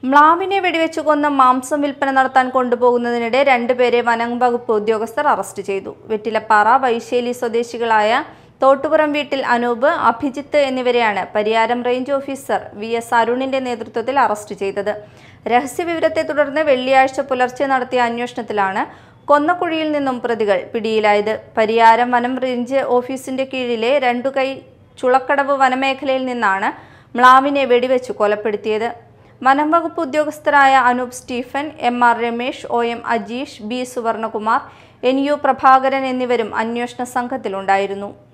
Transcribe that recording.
മ്ലാവിനെ വെടിവെച്ചു കൊന്ന് മാംസം വിൽപ്പന നടത്താൻ കൊണ്ടുപോകുന്നതിനിടെ രണ്ടുപേരെ വനം വകുപ്പ് ഉദ്യോഗസ്ഥർ അറസ്റ്റ് ചെയ്തു വെറ്റിലപ്പാറ വൈശേലി സ്വദേശികളായ തോട്ടുപുറം വീട്ടിൽ അനൂപ് അഭിജിത്ത് എന്നിവരെയാണ് Pariyaram range officer V S അരുണിന്റെ നേതൃത്വത്തിൽ അറസ്റ്റ് ചെയ്തത് രഹസ്യവിവരത്തെ തുടർന്ന് വെള്ളിയാഴ്ച പുലർച്ചെ നടത്തിയ അന്വേഷണത്തിലാണ് കൊന്നക്കുഴിയിൽ നിന്നും പ്രതികൾ പിടിയിലായത് പരിയാരം വനം റേഞ്ച് ഓഫീസിന്റെ കീഴിലെ രണ്ടുകൈ ചുളക്കടവ് വനമേഖലയിൽ നിന്നാണ് മ്ലാവിനെ വെടിവെച്ച് കൊലപ്പെടുത്തിയത് വനം വകുപ്പ് ഉദ്യോഗസ്ഥരായ Anoop Stephen M R Ramesh O M Ajeesh B Suvarnakumar N U Prabhakaran എന്നിവരും അന്വേഷണ സംഘത്തിലുണ്ടായിരുന്നു